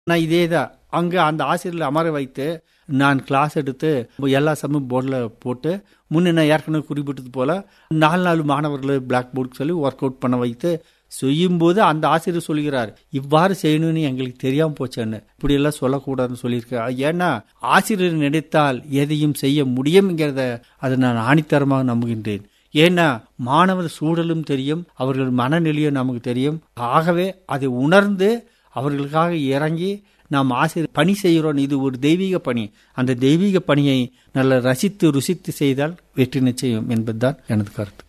நான் இதே தான் அங்கே அந்த ஆசிரியர்கள் அமர வைத்து நான் கிளாஸ் எடுத்து எல்லா சமயம் போர்டில் போட்டு முன்ன நான் ஏற்கனவே குறிப்பிட்டது போல நாலு நாலு மாணவர்களை பிளாக் போர்டு சொல்லி ஒர்க் அவுட் பண்ண வைத்து செய்யும்போது அந்த ஆசிரியர் சொல்கிறார் இவ்வாறு செய்யணும்னு எங்களுக்கு தெரியாம போச்சேன்னு இப்படி எல்லாம் சொல்லக்கூடாதுன்னு சொல்லியிருக்காரு ஏன்னா ஆசிரியர் நினைத்தால் எதையும் செய்ய முடியும்ங்கிறத அதை நான் ஆணித்தரமாக நம்புகின்றேன் ஏன்னா மாணவர் சூழலும் தெரியும் அவர்கள் மனநிலையும் நமக்கு தெரியும் ஆகவே அதை உணர்ந்து அவர்களுக்காக இறங்கி நாம் ஆசிரியர் பணி செய்கிறோம் இது ஒரு தெய்வீக பணி அந்த தெய்வீக பணியை நல்ல ரசித்து ருசித்து செய்தால் வெற்றி நிச்சயம் என்பதுதான் எனது கருத்து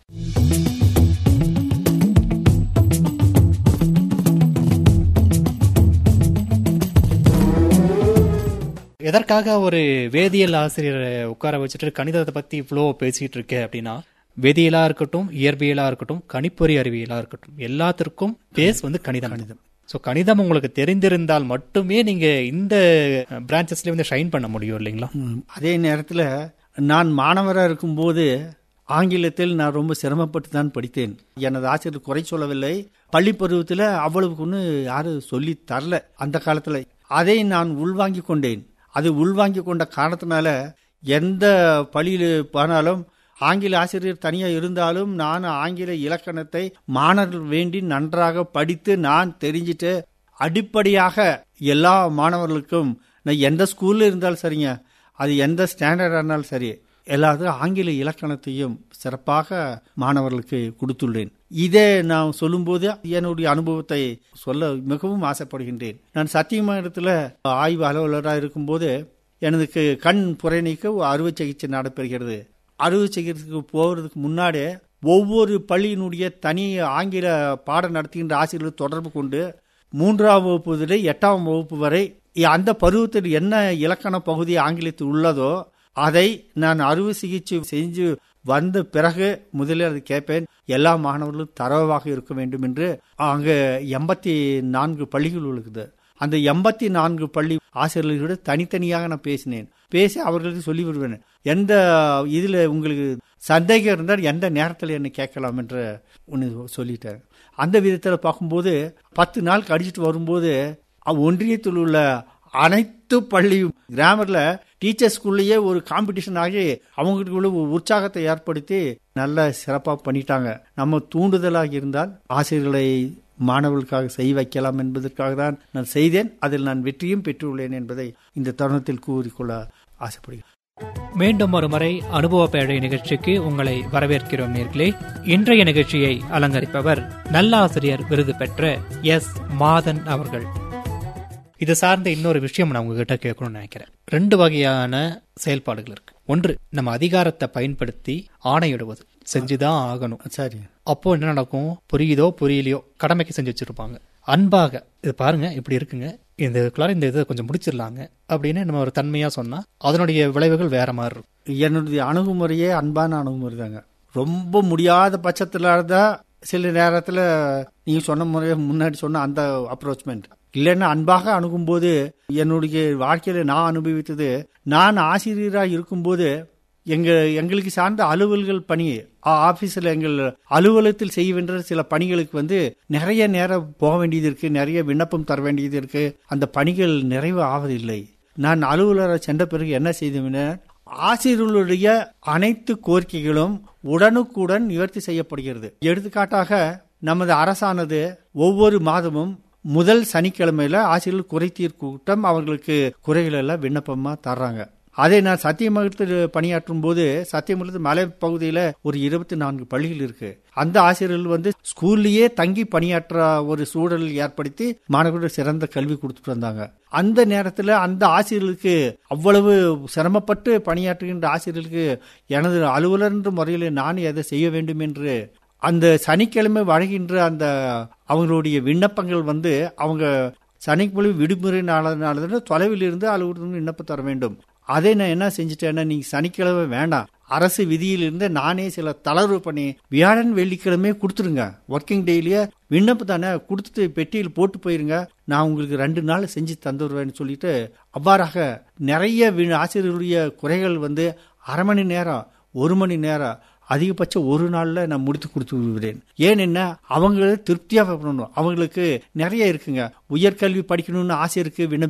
எதற்காக ஒரு வேதியியல் ஆசிரியரை உட்கார வச்சுட்டு கணிதத்தை பத்தி இவ்வளோ பேசிட்டு இருக்க அப்படின்னா வேதியியலா இருக்கட்டும் இயற்பியலா இருக்கட்டும் கணிப்பொறி அறிவியலா இருக்கட்டும் எல்லாத்திற்கும் பேஸ் வந்து கணிதம் கணிதம் ஸோ கணிதம் உங்களுக்கு தெரிந்திருந்தால் மட்டுமே நீங்க இந்த பிரான்ச்சஸ்ல வந்து ஷைன் பண்ண முடியும் இல்லைங்களா அதே நேரத்தில் நான் மாணவராக இருக்கும்போது ஆங்கிலத்தில் நான் ரொம்ப சிரமப்பட்டு தான் படித்தேன் எனது ஆசிரியர் குறை சொல்லவில்லை பள்ளி பருவத்தில் அவ்வளவுக்கு ஒன்று யாரும் சொல்லி தரல அந்த காலத்தில் அதை நான் உள்வாங்கி கொண்டேன் அது உள்வாங்கி கொண்ட காரணத்தினால எந்த பள்ளியில் போனாலும் ஆங்கில ஆசிரியர் தனியாக இருந்தாலும் நான் ஆங்கில இலக்கணத்தை மாணவர்கள் வேண்டி நன்றாக படித்து நான் தெரிஞ்சிட்டு அடிப்படையாக எல்லா மாணவர்களுக்கும் நான் எந்த ஸ்கூல்ல இருந்தாலும் சரிங்க அது எந்த ஸ்டாண்டர்டாக இருந்தாலும் சரி எல்லாத்துக்கும் ஆங்கில இலக்கணத்தையும் சிறப்பாக மாணவர்களுக்கு கொடுத்துள்ளேன் இதே நான் சொல்லும்போது என்னுடைய அனுபவத்தை சொல்ல மிகவும் ஆசைப்படுகின்றேன் நான் சத்தியமங்கலத்தில் ஆய்வு அலுவலராக இருக்கும்போது எனக்கு கண் புரை நீக்க அறுவை சிகிச்சை நடைபெறுகிறது அறுவை சிகிச்சைக்கு போகிறதுக்கு முன்னாடி ஒவ்வொரு பள்ளியினுடைய தனி ஆங்கில பாடம் நடத்துகின்ற ஆசிரியர்கள் தொடர்பு கொண்டு மூன்றாம் வகுப்பு முதல் எட்டாம் வகுப்பு வரை அந்த பருவத்தில் என்ன இலக்கண பகுதி ஆங்கிலத்தில் உள்ளதோ அதை நான் அறுவை சிகிச்சை செஞ்சு வந்த பிறகு முதலில் அதை கேட்பேன் எல்லா மாணவர்களும் தரவாக இருக்க வேண்டும் என்று அங்கே எண்பத்தி நான்கு பள்ளிகள் இருக்குது அந்த எண்பத்தி நான்கு பள்ளி ஆசிரியர்களோட தனித்தனியாக நான் பேசினேன் பேசி அவர்களுக்கு சொல்லி விடுவேன் எந்த இதில் உங்களுக்கு சந்தேகம் இருந்தால் எந்த நேரத்தில் என்ன கேட்கலாம் என்று ஒன்று சொல்லிட்டேன் அந்த விதத்தில் பார்க்கும்போது பத்து நாள் கடிச்சிட்டு வரும்போது ஒன்றியத்தில் உள்ள அனைத்து பள்ளியும் கிராமர்ல டீச்சர்ஸ்குள்ளேயே ஒரு காம்படிஷன் ஆகி அவங்களுக்குள்ள ஒரு உற்சாகத்தை ஏற்படுத்தி நல்ல சிறப்பாக பண்ணிட்டாங்க நம்ம தூண்டுதலாக இருந்தால் ஆசிரியர்களை மாணவர்களுக்காக செய் வைக்கலாம் என்பதற்காக தான் நான் செய்தேன் அதில் நான் வெற்றியும் பெற்றுள்ளேன் என்பதை இந்த தருணத்தில் கூறிக்கொள்ள ஆசைப்படுகிறேன் மீண்டும் ஒரு முறை அனுபவ பேழை நிகழ்ச்சிக்கு உங்களை வரவேற்கிறோம் நேர்களே இன்றைய நிகழ்ச்சியை அலங்கரிப்பவர் நல்லாசிரியர் விருது பெற்ற எஸ் மாதன் அவர்கள் இது சார்ந்த இன்னொரு விஷயம் நான் உங்ககிட்ட கேட்கணும்னு நினைக்கிறேன் ரெண்டு வகையான செயல்பாடுகள் இருக்கு ஒன்று நம்ம அதிகாரத்தை பயன்படுத்தி ஆணையிடுவது செஞ்சுதான் ஆகணும் சரி அப்போ என்ன நடக்கும் புரியுதோ புரியலையோ கடமைக்கு செஞ்சு வச்சிருப்பாங்க அன்பாக இது பாருங்க இப்படி இருக்குங்க இதுக்குள்ளார இந்த இதை கொஞ்சம் முடிச்சிடலாங்க அப்படின்னு நம்ம ஒரு தன்மையா சொன்னா அதனுடைய விளைவுகள் வேற மாதிரி இருக்கும் என்னுடைய அணுகுமுறையே அன்பான அணுகுமுறை தாங்க ரொம்ப முடியாத பட்சத்துல தான் சில நேரத்துல நீங்க சொன்ன முறையை முன்னாடி சொன்ன அந்த அப்ரோச்மெண்ட் இல்லைன்னா அன்பாக அணுகும்போது என்னுடைய வாழ்க்கையில நான் அனுபவித்தது நான் ஆசிரியராக இருக்கும்போது எங்க எங்களுக்கு சார்ந்த அலுவல்கள் பணி ஆபீஸ்ல எங்கள் அலுவலகத்தில் செய்ய வேண்டிய சில பணிகளுக்கு வந்து நிறைய நேரம் போக வேண்டியது இருக்கு நிறைய விண்ணப்பம் தர வேண்டியது இருக்கு அந்த பணிகள் நிறைவு ஆவதில்லை நான் அலுவலரை சென்ற பிறகு என்ன செய்தேன் ஆசிரியர்களுடைய அனைத்து கோரிக்கைகளும் உடனுக்குடன் நிவர்த்தி செய்யப்படுகிறது எடுத்துக்காட்டாக நமது அரசானது ஒவ்வொரு மாதமும் முதல் சனிக்கிழமையில ஆசிரியர்கள் குறைத்தீர் கூட்டம் அவர்களுக்கு குறைகள் எல்லாம் விண்ணப்பமா தர்றாங்க அதை நான் சத்தியமங்கலத்தில் பணியாற்றும் போது சத்தியமங்கலத்து மலை பகுதியில ஒரு இருபத்தி நான்கு பள்ளிகள் இருக்கு அந்த ஆசிரியர்கள் வந்து ஸ்கூல்லயே தங்கி பணியாற்ற ஒரு சூழல் ஏற்படுத்தி மாணவர்களுக்கு சிறந்த கல்வி கொடுத்துட்டு வந்தாங்க அந்த நேரத்தில் அந்த ஆசிரியர்களுக்கு அவ்வளவு சிரமப்பட்டு பணியாற்றுகின்ற ஆசிரியர்களுக்கு எனது அலுவலர் என்ற முறையில் நான் எதை செய்ய வேண்டும் என்று அந்த சனிக்கிழமை வழங்குகின்ற அந்த அவங்களுடைய விண்ணப்பங்கள் வந்து அவங்க சனிக்கிழமை விடுமுறை நாளான தொலைவில் இருந்து அலுவலகம் விண்ணப்பம் தர வேண்டும் அதை நான் என்ன செஞ்சுட்டேன்னா நீங்க சனிக்கிழமை வேண்டாம் அரசு விதியிலிருந்து நானே சில தளர்வு பண்ணி வியாழன் வெள்ளிக்கிழமை கொடுத்துருங்க ஒர்க்கிங் டேலியே விண்ணப்பம் தானே கொடுத்துட்டு பெட்டியில் போட்டு போயிருங்க நான் உங்களுக்கு ரெண்டு நாள் செஞ்சு தந்துடுவேன்னு சொல்லிட்டு அவ்வாறாக நிறைய ஆசிரியருடைய குறைகள் வந்து அரை மணி நேரம் ஒரு மணி நேரம் அதிகபட்சம் ஒரு நாள்ல நான் முடித்து கொடுத்து விடுவேன் ஏன் என்ன அவங்க திருப்தியாக பண்ணணும் அவங்களுக்கு நிறைய இருக்குங்க உயர்கல்வி படிக்கணும்னு ஆசை இருக்கு விண்ணப்ப